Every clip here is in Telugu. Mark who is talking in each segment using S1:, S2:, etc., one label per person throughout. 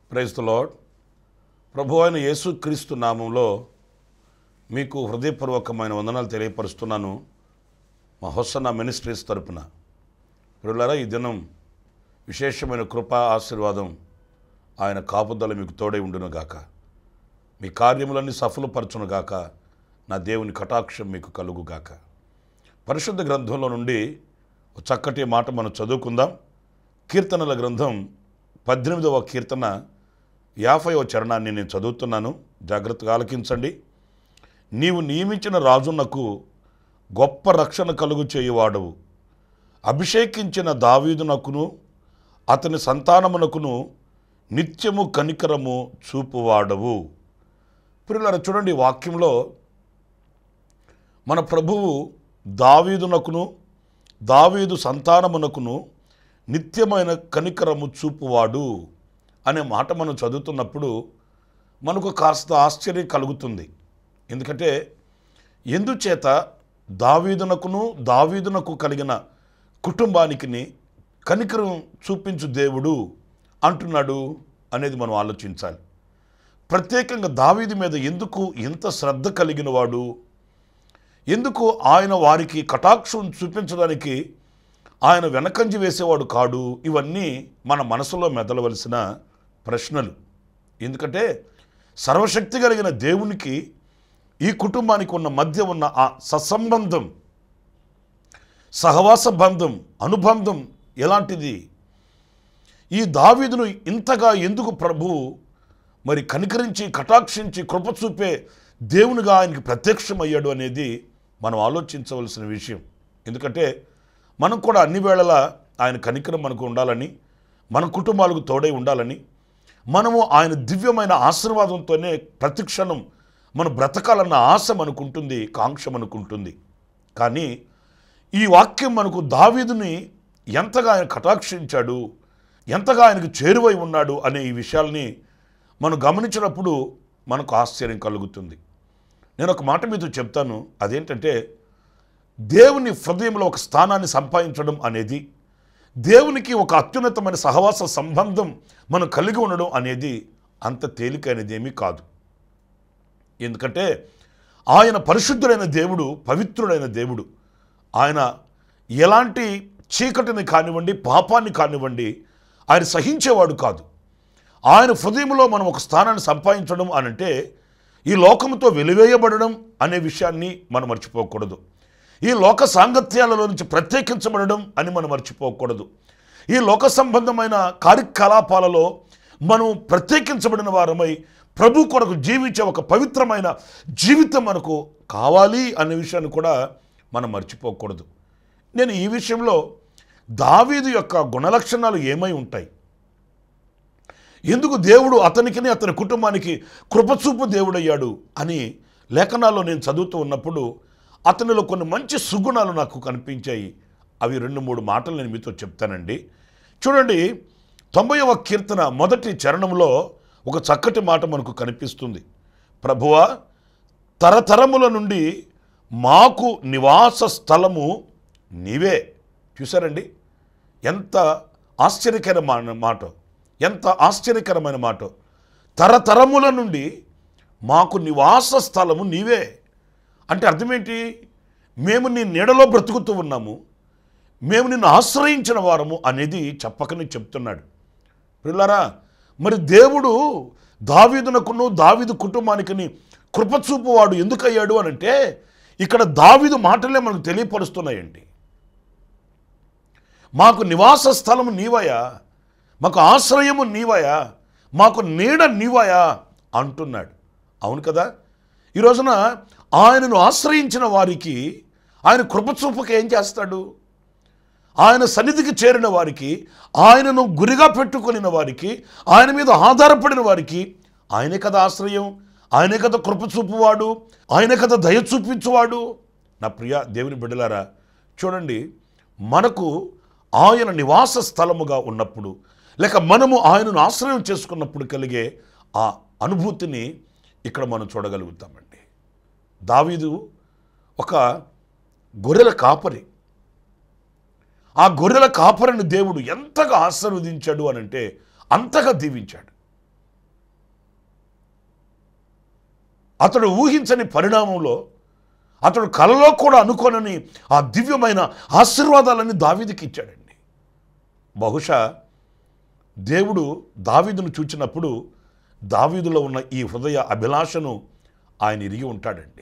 S1: ప్రైజ్ ద లాడ్ ప్రభు అయిన యేసుక్రీస్తు నామంలో మీకు హృదయపూర్వకమైన వందనాలు తెలియపరుస్తున్నాను మా హొస్సన్న మినిస్ట్రీస్ తరపున పిల్లలారా ఈ దినం విశేషమైన కృపా ఆశీర్వాదం ఆయన కాపుదల మీకు తోడై ఉండును గాక మీ కార్యములన్నీ సఫలపరచును గాక నా దేవుని కటాక్షం మీకు కలుగుగాక పరిశుద్ధ గ్రంథంలో నుండి ఒక చక్కటి మాట మనం చదువుకుందాం కీర్తనల గ్రంథం పద్దెనిమిదవ కీర్తన యాభైవ చరణాన్ని నేను చదువుతున్నాను జాగ్రత్తగా ఆలకించండి నీవు నియమించిన రాజునకు గొప్ప రక్షణ కలుగు చేయువాడవు అభిషేకించిన దావీదునకును అతని సంతానమునకును నిత్యము కనికరము చూపువాడవు పిల్లల చూడండి ఈ వాక్యంలో మన ప్రభువు దావీదునకును దావీదు సంతానమునకును నిత్యమైన కనికరము చూపువాడు అనే మాట మనం చదువుతున్నప్పుడు మనకు కాస్త ఆశ్చర్యం కలుగుతుంది ఎందుకంటే ఎందుచేత దావీదునకును దావీదునకు కలిగిన కుటుంబానికి కనికరం చూపించు దేవుడు అంటున్నాడు అనేది మనం ఆలోచించాలి ప్రత్యేకంగా దావీదు మీద ఎందుకు ఎంత శ్రద్ధ కలిగిన వాడు ఎందుకు ఆయన వారికి కటాక్షం చూపించడానికి ఆయన వెనకంజి వేసేవాడు కాడు ఇవన్నీ మన మనసులో మెదలవలసిన ప్రశ్నలు ఎందుకంటే సర్వశక్తి కలిగిన దేవునికి ఈ కుటుంబానికి ఉన్న మధ్య ఉన్న ఆ ససంబంధం సహవాస బంధం అనుబంధం ఎలాంటిది ఈ దావీదును ఇంతగా ఎందుకు ప్రభు మరి కనికరించి కటాక్షించి కృప చూపే దేవునిగా ఆయనకి ప్రత్యక్షమయ్యాడు అనేది మనం ఆలోచించవలసిన విషయం ఎందుకంటే మనం కూడా అన్ని వేళలా ఆయన కనికరం మనకు ఉండాలని మన కుటుంబాలకు తోడై ఉండాలని మనము ఆయన దివ్యమైన ఆశీర్వాదంతోనే ప్రతిక్షణం మనం బ్రతకాలన్న ఆశ మనకుంటుంది కాంక్ష మనకుంటుంది కానీ ఈ వాక్యం మనకు దావీదుని ఎంతగా ఆయన కటాక్షించాడు ఎంతగా ఆయనకు చేరువై ఉన్నాడు అనే ఈ విషయాల్ని మనం గమనించినప్పుడు మనకు ఆశ్చర్యం కలుగుతుంది నేను ఒక మాట మీతో చెప్తాను అదేంటంటే దేవుని హృదయంలో ఒక స్థానాన్ని సంపాదించడం అనేది దేవునికి ఒక అత్యున్నతమైన సహవాస సంబంధం మనం కలిగి ఉండడం అనేది అంత తేలికైనది ఏమీ కాదు ఎందుకంటే ఆయన పరిశుద్ధుడైన దేవుడు పవిత్రుడైన దేవుడు ఆయన ఎలాంటి చీకటిని కానివ్వండి పాపాన్ని కానివ్వండి ఆయన సహించేవాడు కాదు ఆయన హృదయంలో మనం ఒక స్థానాన్ని సంపాదించడం అనంటే ఈ లోకంతో వెలివేయబడడం అనే విషయాన్ని మనం మర్చిపోకూడదు ఈ లోక సాంగత్యాలలో నుంచి ప్రత్యేకించబడడం అని మనం మర్చిపోకూడదు ఈ లోక సంబంధమైన కార్యకలాపాలలో మనం ప్రత్యేకించబడిన వారమై ప్రభు కొరకు జీవించే ఒక పవిత్రమైన జీవితం మనకు కావాలి అనే విషయాన్ని కూడా మనం మర్చిపోకూడదు నేను ఈ విషయంలో దావీదు యొక్క గుణలక్షణాలు ఏమై ఉంటాయి ఎందుకు దేవుడు అతనికిని అతని కుటుంబానికి కృపచూపు దేవుడయ్యాడు అని లేఖనాల్లో నేను చదువుతూ ఉన్నప్పుడు అతనిలో కొన్ని మంచి సుగుణాలు నాకు కనిపించాయి అవి రెండు మూడు మాటలు నేను మీతో చెప్తానండి చూడండి తొంభైవ కీర్తన మొదటి చరణంలో ఒక చక్కటి మాట మనకు కనిపిస్తుంది ప్రభువా తరతరముల నుండి మాకు నివాస స్థలము నీవే చూసారండి ఎంత ఆశ్చర్యకరమైన మాట ఎంత ఆశ్చర్యకరమైన మాట తరతరముల నుండి మాకు నివాస స్థలము నీవే అంటే అర్థమేంటి మేము నీ నీడలో బ్రతుకుతూ ఉన్నాము మేము నిన్ను ఆశ్రయించిన వారము అనేది చెప్పకని చెప్తున్నాడు పిల్లరా మరి దేవుడు దావీదునకును దావీదు కుటుంబానికి కృపచూపు వాడు ఎందుకు అయ్యాడు అని అంటే ఇక్కడ దావీదు మాటలే మనకు తెలియపరుస్తున్నాయండి మాకు నివాస స్థలము నీవయా మాకు ఆశ్రయము నీవయా మాకు నీడ నీవయా అంటున్నాడు అవును కదా ఈ రోజున ఆయనను ఆశ్రయించిన వారికి ఆయన కృపచూపుకి ఏం చేస్తాడు ఆయన సన్నిధికి చేరిన వారికి ఆయనను గురిగా పెట్టుకొనిన వారికి ఆయన మీద ఆధారపడిన వారికి ఆయనే కదా ఆశ్రయం ఆయనే కదా కృప చూపువాడు ఆయనే కదా దయ చూపించువాడు నా ప్రియ దేవుని బిడ్డలారా చూడండి మనకు ఆయన నివాస స్థలముగా ఉన్నప్పుడు లేక మనము ఆయనను ఆశ్రయం చేసుకున్నప్పుడు కలిగే ఆ అనుభూతిని ఇక్కడ మనం చూడగలుగుతామండి దావీదు ఒక గొర్రెల కాపరి ఆ గొర్రెల కాపరిని దేవుడు ఎంతగా ఆశీర్వదించాడు అని అంటే అంతగా దీవించాడు అతడు ఊహించని పరిణామంలో అతడు కలలో కూడా అనుకోనని ఆ దివ్యమైన ఆశీర్వాదాలన్నీ దావీదుకి ఇచ్చాడండి బహుశా దేవుడు దావీదును చూచినప్పుడు దావీదులో ఉన్న ఈ హృదయ అభిలాషను ఆయన ఇరిగి ఉంటాడండి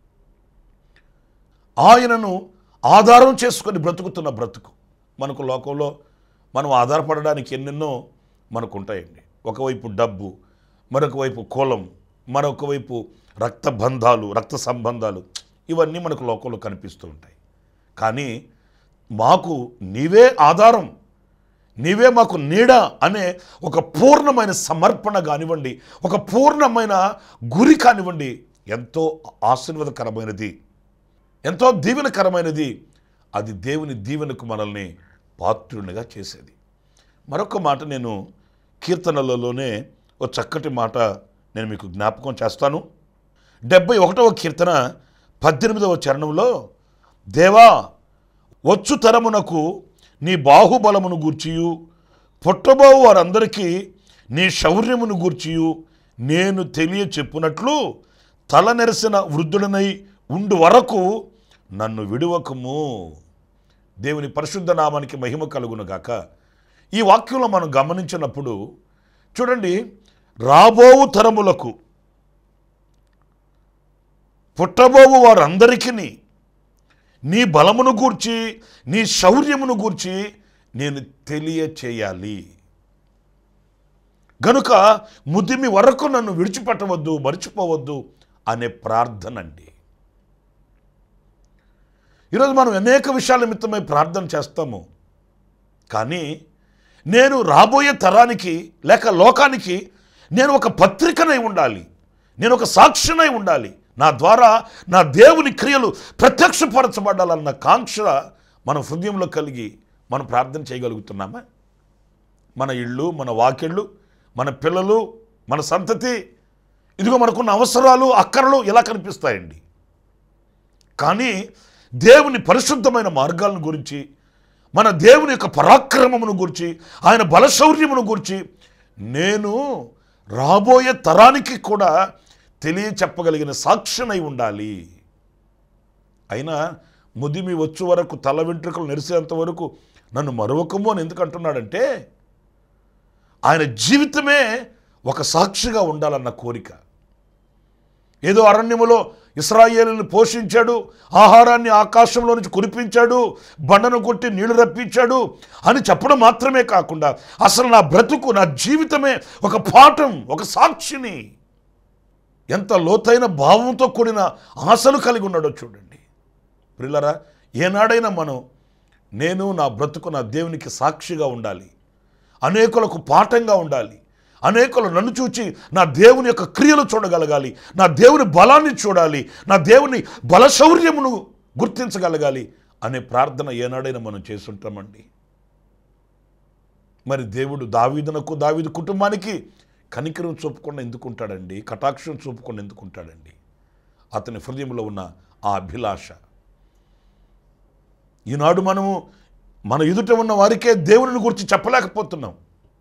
S1: ఆయనను ఆధారం చేసుకొని బ్రతుకుతున్న బ్రతుకు మనకు లోకంలో మనం ఆధారపడడానికి ఎన్నెన్నో మనకు ఉంటాయండి ఒకవైపు డబ్బు మరొక వైపు కులం మరొక వైపు రక్త బంధాలు రక్త సంబంధాలు ఇవన్నీ మనకు లోకంలో కనిపిస్తూ ఉంటాయి కానీ మాకు నీవే ఆధారం నీవే మాకు నీడ అనే ఒక పూర్ణమైన సమర్పణ కానివ్వండి ఒక పూర్ణమైన గురి కానివ్వండి ఎంతో ఆశీర్వాదకరమైనది ఎంతో దీవెనకరమైనది అది దేవుని దీవెనకు మనల్ని పాత్రునిగా చేసేది మరొక మాట నేను కీర్తనలలోనే ఒక చక్కటి మాట నేను మీకు జ్ఞాపకం చేస్తాను డెబ్బై ఒకటవ కీర్తన పద్దెనిమిదవ చరణంలో దేవా వచ్చు తరమునకు నీ బాహుబలమును గూర్చియు పుట్టబోవు వారందరికీ నీ శౌర్యమును గూర్చియు నేను తెలియ చెప్పునట్లు తల నెరసిన వృద్ధుడనై ఉండు వరకు నన్ను విడువకము దేవుని పరిశుద్ధ నామానికి మహిమ కలుగునుగాక ఈ వాక్యంలో మనం గమనించినప్పుడు చూడండి రాబోవు తరములకు పుట్టబోవు వారందరికీ నీ బలమును గూర్చి నీ శౌర్యమును గూర్చి నేను తెలియచేయాలి గనుక ముదిమి వరకు నన్ను విడిచిపెట్టవద్దు మర్చిపోవద్దు అనే ప్రార్థన అండి ఈరోజు మనం అనేక విషయాల నిమిత్తమై ప్రార్థన చేస్తాము కానీ నేను రాబోయే తరానికి లేక లోకానికి నేను ఒక పత్రికనై ఉండాలి నేను ఒక సాక్షినై ఉండాలి నా ద్వారా నా దేవుని క్రియలు ప్రత్యక్షపరచబడాలన్న కాంక్ష మన హృదయంలో కలిగి మనం ప్రార్థన చేయగలుగుతున్నామా మన ఇళ్ళు మన వాకిళ్ళు మన పిల్లలు మన సంతతి ఇదిగో మనకున్న అవసరాలు అక్కరలు ఎలా కనిపిస్తాయండి కానీ దేవుని పరిశుద్ధమైన మార్గాలను గురించి మన దేవుని యొక్క పరాక్రమమును గురించి ఆయన బలశౌర్యమును గురించి నేను రాబోయే తరానికి కూడా తెలియ చెప్పగలిగిన సాక్ష్యమై ఉండాలి అయినా ముదిమి వచ్చు వరకు తల వెంట్రుకలు నెరిసేంత వరకు నన్ను మరొకము అని ఎందుకు అంటున్నాడంటే ఆయన జీవితమే ఒక సాక్షిగా ఉండాలన్న కోరిక ఏదో అరణ్యములో ఇస్రాయేలుని పోషించాడు ఆహారాన్ని ఆకాశంలో నుంచి కురిపించాడు బండను కొట్టి నీళ్లు రప్పించాడు అని చెప్పడం మాత్రమే కాకుండా అసలు నా బ్రతుకు నా జీవితమే ఒక పాఠం ఒక సాక్షిని ఎంత లోతైన భావంతో కూడిన ఆశలు కలిగి ఉన్నాడో చూడండి ప్రిల్లరా ఏనాడైనా మనం నేను నా బ్రతుకు నా దేవునికి సాక్షిగా ఉండాలి అనేకులకు పాఠంగా ఉండాలి అనేకులు నన్ను చూచి నా దేవుని యొక్క క్రియలు చూడగలగాలి నా దేవుని బలాన్ని చూడాలి నా దేవుని బలశౌర్యమును గుర్తించగలగాలి అనే ప్రార్థన ఏనాడైనా మనం చేసుంటామండి మరి దేవుడు దావీదునకు దావీదు కుటుంబానికి కనికరం చూపకుండా ఎందుకుంటాడండి కటాక్షం చూపకుండా ఎందుకుంటాడండి అతని హృదయంలో ఉన్న ఆ అభిలాష ఈనాడు మనము మన ఎదుట ఉన్న వారికే దేవుని గురించి చెప్పలేకపోతున్నాం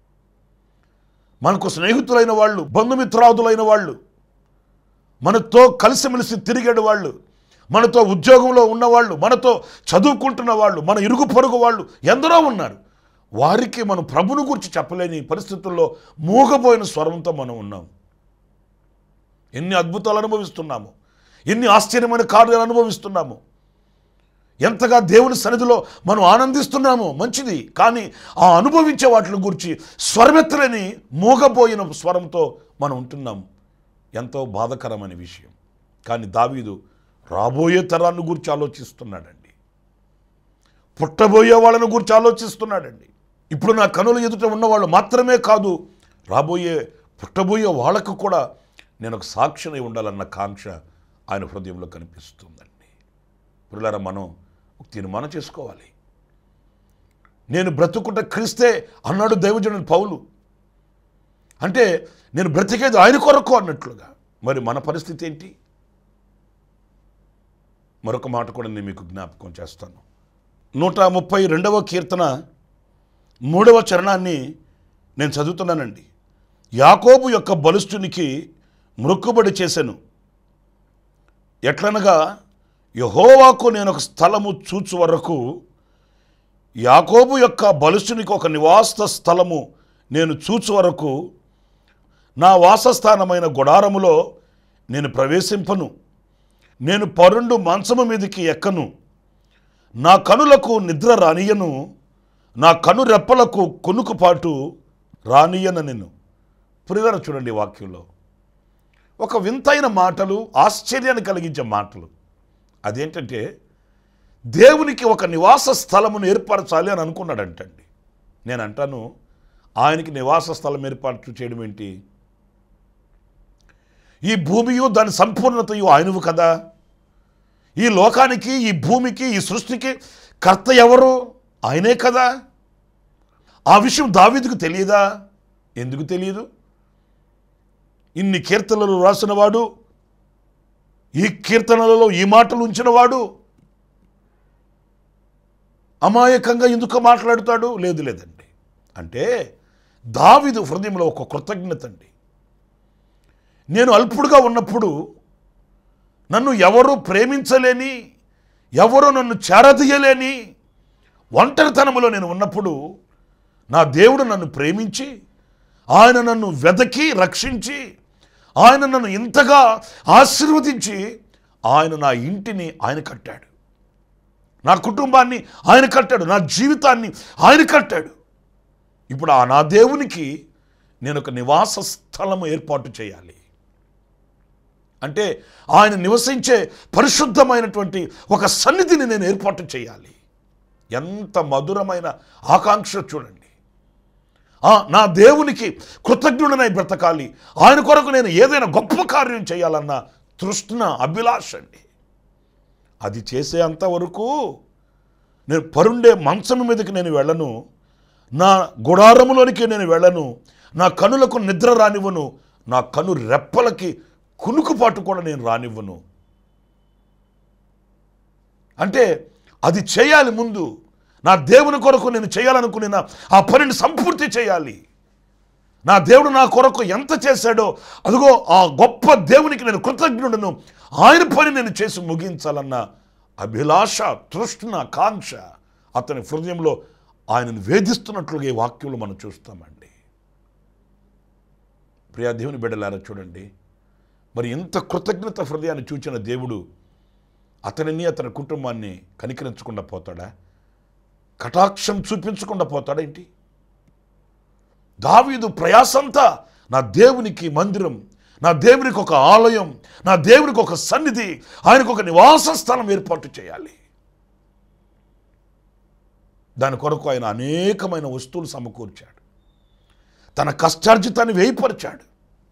S1: మనకు స్నేహితులైన వాళ్ళు బంధుమిత్రాదులైన వాళ్ళు మనతో కలిసిమెలిసి తిరిగేడు వాళ్ళు మనతో ఉద్యోగంలో ఉన్నవాళ్ళు మనతో చదువుకుంటున్న వాళ్ళు మన ఇరుగు పొరుగు వాళ్ళు ఎందరో ఉన్నారు వారికి మనం ప్రభును గురించి చెప్పలేని పరిస్థితుల్లో మూగపోయిన స్వరంతో మనం ఉన్నాం ఎన్ని అద్భుతాలు అనుభవిస్తున్నాము ఎన్ని ఆశ్చర్యమైన కార్యాలు అనుభవిస్తున్నాము ఎంతగా దేవుని సన్నిధిలో మనం ఆనందిస్తున్నామో మంచిది కానీ ఆ అనుభవించే వాటిని గురించి స్వరమెత్తలేని మూగపోయిన స్వరంతో మనం ఉంటున్నాం ఎంతో బాధకరమైన విషయం కానీ దావీదు రాబోయే తరాన్ని గురించి ఆలోచిస్తున్నాడండి పుట్టబోయే వాళ్ళని గురించి ఆలోచిస్తున్నాడండి ఇప్పుడు నా కనుల ఎదుట ఉన్నవాళ్ళు మాత్రమే కాదు రాబోయే పుట్టబోయే వాళ్ళకు కూడా నేను ఒక సాక్షిని ఉండాలన్న కాంక్ష ఆయన హృదయంలో కనిపిస్తుందండి పిల్లరా మనం ఒక తీర్మానం చేసుకోవాలి నేను బ్రతుకుంట క్రీస్తే అన్నాడు దైవజనుడు పౌలు అంటే నేను బ్రతికేది ఆయన కొరకు అన్నట్లుగా మరి మన పరిస్థితి ఏంటి మరొక మాట కూడా నేను మీకు జ్ఞాపకం చేస్తాను నూట ముప్పై రెండవ కీర్తన మూడవ చరణాన్ని నేను చదువుతున్నానండి యాకోబు యొక్క బలుష్ఠునికి మృక్కుబడి చేశాను ఎట్లనగా యహోవాకు నేను ఒక స్థలము చూచు వరకు యాకోబు యొక్క బలుసునికి ఒక నివాస స్థలము నేను చూచు వరకు నా వాసస్థానమైన గుడారములో నేను ప్రవేశింపను నేను పరుండు మంచము మీదకి ఎక్కను నా కనులకు నిద్ర రానియను నా కను రెప్పలకు కొనుకుపాటు రానియన నేను పురిగర చూడండి ఈ వాక్యంలో ఒక వింతైన మాటలు ఆశ్చర్యాన్ని కలిగించే మాటలు అదేంటంటే దేవునికి ఒక నివాస స్థలమును ఏర్పరచాలి అని అనుకున్నాడంటండి నేను అంటాను ఆయనకి నివాస స్థలం ఏర్పాటు చేయడం ఏంటి ఈ భూమియు దాని సంపూర్ణతయు ఆయనవు కదా ఈ లోకానికి ఈ భూమికి ఈ సృష్టికి కర్త ఎవరు ఆయనే కదా ఆ విషయం దావీదుకు తెలియదా ఎందుకు తెలియదు ఇన్ని కీర్తనలు రాసినవాడు ఈ కీర్తనలలో ఈ మాటలు ఉంచినవాడు అమాయకంగా ఎందుకు మాట్లాడుతాడు లేదు లేదండి అంటే దావిదు హృదయంలో ఒక కృతజ్ఞత అండి నేను అల్పుడుగా ఉన్నప్పుడు నన్ను ఎవరు ప్రేమించలేని ఎవరు నన్ను చేరదీయలేని ఒంటరితనములో నేను ఉన్నప్పుడు నా దేవుడు నన్ను ప్రేమించి ఆయన నన్ను వెదకి రక్షించి ఆయన నన్ను ఇంతగా ఆశీర్వదించి ఆయన నా ఇంటిని ఆయన కట్టాడు నా కుటుంబాన్ని ఆయన కట్టాడు నా జీవితాన్ని ఆయన కట్టాడు ఇప్పుడు ఆ నా దేవునికి నేను ఒక నివాస స్థలము ఏర్పాటు చేయాలి అంటే ఆయన నివసించే పరిశుద్ధమైనటువంటి ఒక సన్నిధిని నేను ఏర్పాటు చేయాలి ఎంత మధురమైన ఆకాంక్ష చూడండి ఆ, నా దేవునికి కృతజ్ఞుడనై బ్రతకాలి ఆయన కొరకు నేను ఏదైనా గొప్ప కార్యం చేయాలన్న తృష్ణ అభిలాష అండి అది చేసే అంతవరకు నేను పరుండే మంచం మీదకి నేను వెళ్ళను నా గుడారములోనికి నేను వెళ్ళను నా కనులకు నిద్ర రానివ్వను నా కను రెప్పలకి కునుకుపాటు కూడా నేను రానివ్వను అంటే అది చేయాలి ముందు నా దేవుని కొరకు నేను చేయాలనుకున్న ఆ పనిని సంపూర్తి చేయాలి నా దేవుడు నా కొరకు ఎంత చేశాడో అదిగో ఆ గొప్ప దేవునికి నేను కృతజ్ఞుడను ఆయన పని నేను చేసి ముగించాలన్న అభిలాష తృష్ణ కాంక్ష అతని హృదయంలో ఆయనను వేధిస్తున్నట్లుగా ఈ వాక్యంలో మనం చూస్తామండి ప్రియా దేవుని బిడ్డలారా చూడండి మరి ఇంత కృతజ్ఞత హృదయాన్ని చూచిన దేవుడు అతనిని అతని కుటుంబాన్ని కనికరించకుండా పోతాడా కటాక్షం చూపించకుండా పోతాడా ఏంటి దావీదు ప్రయాసంతా నా దేవునికి మందిరం నా దేవునికి ఒక ఆలయం నా దేవునికి ఒక సన్నిధి ఆయనకు ఒక నివాస స్థలం ఏర్పాటు చేయాలి దాని కొరకు ఆయన అనేకమైన వస్తువులు సమకూర్చాడు తన కష్టార్జితాన్ని వేయిపరిచాడు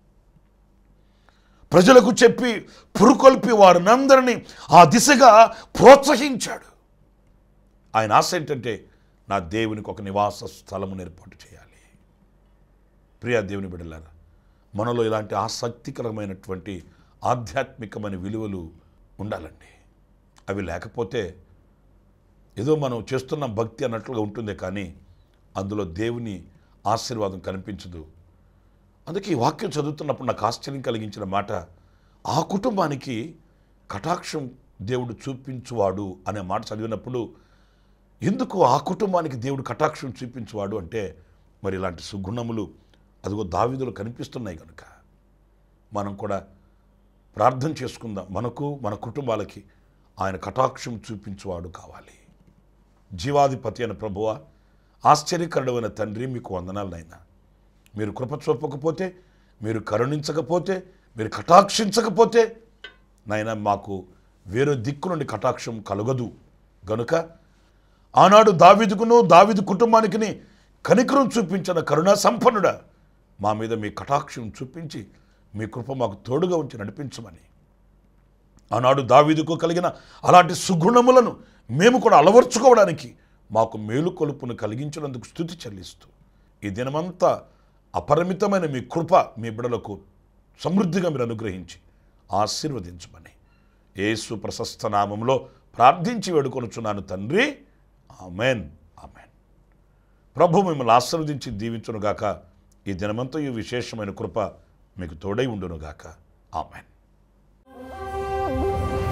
S1: ప్రజలకు చెప్పి పురుకొల్పి వారినందరినీ ఆ దిశగా ప్రోత్సహించాడు ఆయన ఆశ ఏంటంటే నా దేవునికి ఒక నివాస స్థలమును ఏర్పాటు చేయాలి ప్రియా దేవుని బిడ్డలారా మనలో ఇలాంటి ఆసక్తికరమైనటువంటి ఆధ్యాత్మికమైన విలువలు ఉండాలండి అవి లేకపోతే ఏదో మనం చేస్తున్న భక్తి అన్నట్లుగా ఉంటుంది కానీ అందులో దేవుని ఆశీర్వాదం కనిపించదు అందుకే ఈ వాక్యం చదువుతున్నప్పుడు నాకు ఆశ్చర్యం కలిగించిన మాట ఆ కుటుంబానికి కటాక్షం దేవుడు చూపించువాడు అనే మాట చదివినప్పుడు ఎందుకు ఆ కుటుంబానికి దేవుడు కటాక్షం చూపించువాడు అంటే మరి ఇలాంటి సుగుణములు అదిగో దావిదులు కనిపిస్తున్నాయి కనుక మనం కూడా ప్రార్థన చేసుకుందాం మనకు మన కుటుంబాలకి ఆయన కటాక్షం చూపించువాడు కావాలి జీవాధిపతి అయిన ప్రభువ ఆశ్చర్యకరుడమైన తండ్రి మీకు వందనాలనైనా మీరు కృప చూపకపోతే మీరు కరుణించకపోతే మీరు కటాక్షించకపోతే నాయన మాకు వేరే దిక్కు నుండి కటాక్షం కలగదు గనుక ఆనాడు దావిదుకును దావిదు కుటుంబానికి కనికరం చూపించిన కరుణా సంపన్నుడా మా మీద మీ కటాక్షం చూపించి మీ కృప మాకు తోడుగా ఉంచి నడిపించమని ఆనాడు దావీదుకు కలిగిన అలాంటి సుగుణములను మేము కూడా అలవర్చుకోవడానికి మాకు మేలు కొలుపును కలిగించినందుకు స్థుతి చెల్లిస్తూ ఈ దినమంతా అపరిమితమైన మీ కృప మీ బిడలకు సమృద్ధిగా మీరు అనుగ్రహించి ఆశీర్వదించమని యేసు ప్రశస్త నామంలో ప్రార్థించి వేడుకొనుచున్నాను తండ్రి ఆమెన్ ఆమెన్ ప్రభు మిమ్మల్ని ఆశీర్వదించి దీవించునుగాక ఈ దినమంతా ఈ విశేషమైన కృప మీకు తోడై ఉండునుగాక ఆమెన్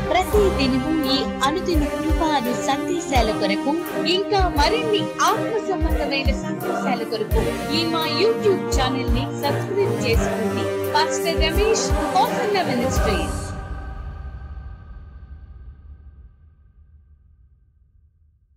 S2: ప్రతి దినము ఈ అనుదిన కృపాను సందేశాల కొరకు ఇంకా మరిన్ని ఆత్మ సంబంధమైన సందేశాల కొరకు ఈ మా యూట్యూబ్ ఛానల్ ని సబ్స్క్రైబ్ చేసుకోండి పాస్టర్ రమేష్ కోసన్న మినిస్ట్రీస్